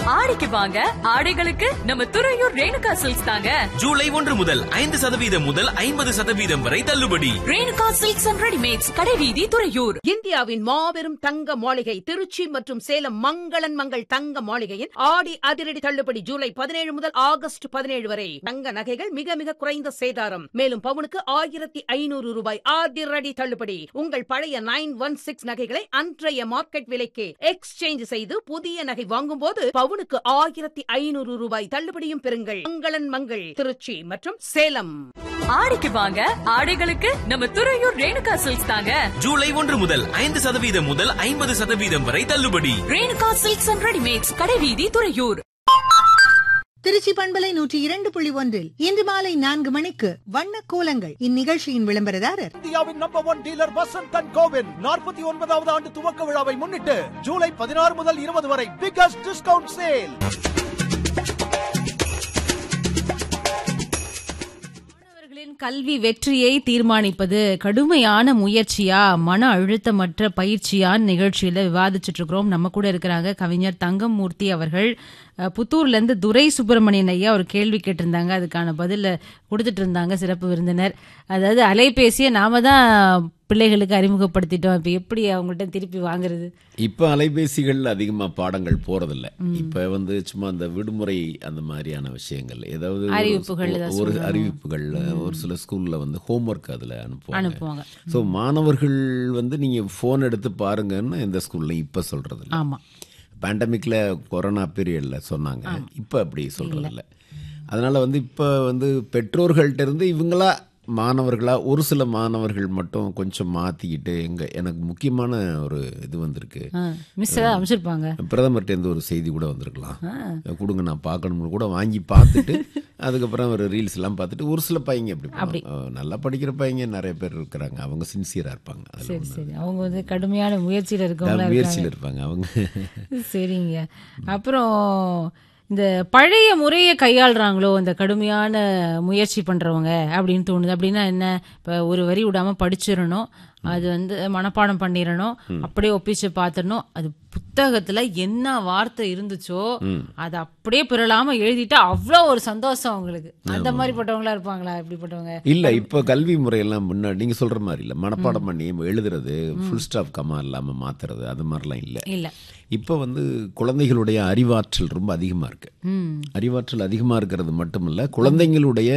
ஆடிக்கு வாங்க ஆடைகளுக்கு நம்ம துறையூர் ரேணுகா சில்க்ஸ் தாங்க ஜூலை ஒன்று முதல் ஐந்து சதவீதம் முதல் ஐம்பது சதவீதம் வரை தள்ளுபடி ரேணுகா சில்க்ஸ் அண்ட் ரெடிமேட்ஸ் கடைவீதி துறையூர் இந்தியாவின் மாபெரும் தங்க மாளிகை திருச்சி மற்றும் சேலம் மங்களன் மங்கள் தங்க மாளிகையின் ஆடி அதிரடி தள்ளுபடி ஜூலை பதினேழு முதல் ஆகஸ்ட் பதினேழு வரை தங்க நகைகள் மிக மிக குறைந்த சேதாரம் மேலும் பவுனுக்கு ஆயிரத்தி ஐநூறு ரூபாய் அதிரடி தள்ளுபடி உங்கள் பழைய நைன் ஒன் சிக்ஸ் நகைகளை அன்றைய மார்க்கெட் விலைக்கு எக்ஸ்சேஞ்ச் செய்து புதிய நகை வாங்கும் போது பவுனுக்கு ஆயிரத்தி ஐநூறு ரூபாய் தள்ளுபடியும் பெறுங்கள் மங்களன் மங்கள் திருச்சி மற்றும் சேலம் ஆடிக்கு வாங்க ஆடைகளுக்கு நம்ம துறையூர் ரேணுகா சில்க்ஸ் தாங்க ஜூலை ஒன்று முதல் ஐந்து சதவீதம் முதல் ஐம்பது சதவீதம் வரை தள்ளுபடி ரேணுகா சில்க்ஸ் அண்ட் ரெடிமேட்ஸ் கடைவீதி துறையூர் திருச்சி பண்பலை நூற்றி இரண்டு புள்ளி ஒன்றில் இன்று மாலை நான்கு மணிக்கு வண்ண கோலங்கள் இந்நிகழ்ச்சியின் விளம்பரதாரர் இந்தியாவின் number one dealer Vasanth and கோவின் நாற்பத்தி ஒன்பதாவது ஆண்டு துவக்க விழாவை முன்னிட்டு ஜூலை பதினாறு முதல் இருபது வரை பிகஸ்ட் டிஸ்கவுண்ட் சேல் மாணவர்களின் கல்வி வெற்றியை தீர்மானிப்பது கடுமையான முயற்சியா மன அழுத்தமற்ற பயிற்சியான்னு நிகழ்ச்சியில விவாதிச்சுட்டு இருக்கிறோம் நம்ம கூட இருக்கிறாங்க கவிஞர் தங்கமூர்த்தி அவர்கள் அஹ், புத்தூர்ல இருந்து துரை சுப்பிரமணியன் ஐயா ஒரு கேள்வி கேட்டிருந்தாங்க அதுக்கான பதில கொடுத்துட்டு இருந்தாங்க சிறப்பு விருந்தினர் அதாவது அலைபேசியை நாம தான் பிள்ளைகளுக்கு அறிமுகப்படுத்திட்டோம் இப்ப எப்படி அவங்கள்ட்ட திருப்பி வாங்குறது இப்போ அலைபேசிகள் அதிகமாக பாடங்கள் போறதில்ல இப்போ வந்து சும்மா அந்த விடுமுறை அந்த மாதிரியான விஷயங்கள் ஏதாவது ஒரு- அறிவிப்புகள் ஏதாவது ஒரு சொல்லணும். அறிவிப்புகள்ல ஒரு சில ஸ்கூல்ல வந்து ஹோம்ஒர்க் அதில் அனுப்புவாங்க அனுப்புவாங்க ஸோ மாணவர்கள் வந்து நீங்க ஃபோன் எடுத்து பாருங்கன்னு எந்த ஸ்கூல்லையும் இப்போ சொல்றது இல்ல ஆமா பேண்டமிக்ல கொரோனா பீரியட்ல சொன்னாங்க இப்போ அப்படி சொல்றது இல்ல அதனால வந்து இப்போ வந்து பெற்றோர்கள்ட்ட இருந்து இவங்களா மாணவர்களா ஒரு சில மாணவர்கள் மட்டும் கொஞ்சம் மாத்திக்கிட்டு எங்க எனக்கு முக்கியமான ஒரு இது வந்திருக்கு மிஸ் ஏதாவது அமைச்சிருப்பாங்க பிரதமர்கிட்ட இருந்து ஒரு செய்தி கூட வந்திருக்கலாம் கொடுங்க நான் பார்க்கணும்னு கூட வாங்கி பார்த்துட்டு அதுக்கப்புறம் ஒரு ரீல்ஸ் எல்லாம் பார்த்துட்டு ஒரு சில பையங்க அப்படி பண்ணுவாங்க. அஹ் நல்லா படிக்கிற பையங்க நிறைய பேர் இருக்கிறாங்க அவங்க சின்சியரா இருப்பாங்க அதுல சரி ஒண்ணு. சரி அவங்க வந்து கடுமையான முயற்சியில இருக்கவங்களா முயற்சியில் இருக்காங்க இருப்பாங்க அவங்க சரிங்க அப்புறம் இந்த பழைய முறையை கையாளுறாங்களோ இந்த கடுமையான முயற்சி பண்றவங்க அப்படின்னு தோணுது அப்படின்னா என்ன இப்ப ஒரு வரி விடாம படிச்சிடணும் அது வந்து மனப்பாடம் பண்ணிடணும் அப்படியே ஒப்பிச்சு பார்த்துடணும் அது புத்தகத்துல என்ன வார்த்தை இருந்துச்சோ அது அப்படியே பிறலாம எழுதிட்டா அவ்வளோ ஒரு சந்தோஷம் அவங்களுக்கு அந்த மாதிரி பட்டவங்களா இருப்பாங்களா இப்படிப்பட்டவங்க இல்ல இப்ப கல்வி முறையெல்லாம் முன்னாடி நீங்க சொல்ற மாதிரி இல்ல மனப்பாடம் பண்ணி எழுதுறது ஃபுல் ஸ்டாப் கமா இல்லாம மாத்துறது அது மாதிரிலாம் இல்ல இல்ல இப்ப வந்து குழந்தைகளுடைய அறிவாற்றல் ரொம்ப அதிகமா இருக்கு ம் அறிவாற்றல் அதிகமா இருக்கிறது மட்டுமல்ல குழந்தைங்களுடைய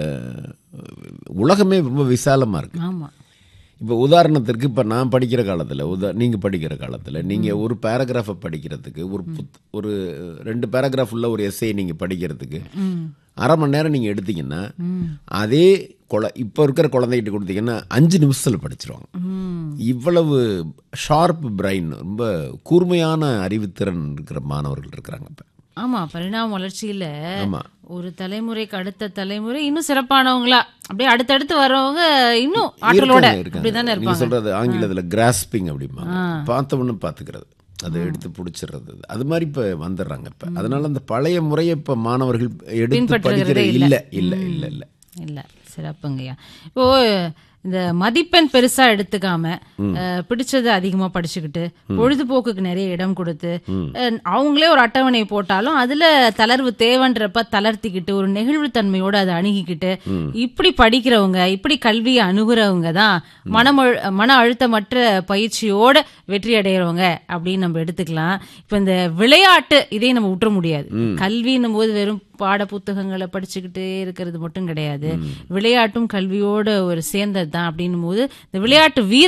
அஹ், உலகமே ரொம்ப விசாலமா இருக்கு ஆமா இப்போ உதாரணத்திற்கு இப்போ நான் படிக்கிற காலத்தில் உதா நீங்கள் படிக்கிற காலத்தில் நீங்கள் ஒரு பேராகிராஃபை படிக்கிறதுக்கு ஒரு புத் ஒரு ரெண்டு பேராகிராஃப் உள்ள ஒரு எஸ்ஐ நீங்கள் படிக்கிறதுக்கு அரை மணி நேரம் நீங்கள் எடுத்தீங்கன்னா அதே குழ இப்போ இருக்கிற குழந்தைகிட்ட கொடுத்தீங்கன்னா அஞ்சு நிமிஷத்தில் படிச்சிருவாங்க இவ்வளவு ஷார்ப் பிரைன் ரொம்ப கூர்மையான அறிவுத்திறன் இருக்கிற மாணவர்கள் இருக்கிறாங்க இப்போ ஆமா பரிணாம வளர்ச்சியில ஆமா. ஒரு தலைமுறைக்கு அடுத்த தலைமுறை இன்னும் சிறப்பானவங்களா அப்படியே அடுத்தடுத்து வரவங்க இன்னும் ஆற்றலோட இருக்காங்க, இருக்காங்க. அப்படிதானே நீங்க இருப்பாங்க சொல்றது ஆங்கிலத்துல கிராஸ்பிங் அப்படிம்பாங்க பார்த்த உடனே பார்த்துக்கிறது அதை எடுத்து பிடிச்சிடுறது அது மாதிரி இப்ப வந்துடுறாங்க இப்ப அதனால அந்த பழைய முறையை இப்ப மாணவர்கள் எடுத்து பின்பற்றுகிறதே படிக்கிற இல்ல. இல்ல இல்ல இல்ல இல்ல இல்ல சிறப்புங்கய்யா இப்போ இந்த மதிப்பெண் பெருசா எடுத்துக்காம அஹ், பிடிச்சதை அதிகமா படிச்சுக்கிட்டு பொழுதுபோக்குக்கு நிறைய இடம் கொடுத்து அஹ், அவங்களே ஒரு அட்டவணை போட்டாலும் அதுல தளர்வு தேவைன்றப்ப தளர்த்திக்கிட்டு ஒரு நெகிழ்வுத்தன்மையோட அதை அணுகிக்கிட்டு இப்படி படிக்கிறவங்க இப்படி கல்வியை அணுகுறவங்க தான் மனம மன அழுத்தமற்ற பயிற்சியோட வெற்றி அடைகிறவங்க அப்படின்னு நம்ம எடுத்துக்கலாம் இப்ப இந்த விளையாட்டு இதை நம்ம விட்டுற முடியாது கல்வின்னும் போது வெறும் பாட புத்தகங்களை படிச்சுக்கிட்டே இருக்கிறது மட்டும் கிடையாது விளையாட்டும் கல்வியோட ஒரு சேர்ந்தது தான் அப்படின்னும் போது இந்த விளையாட்டு வீர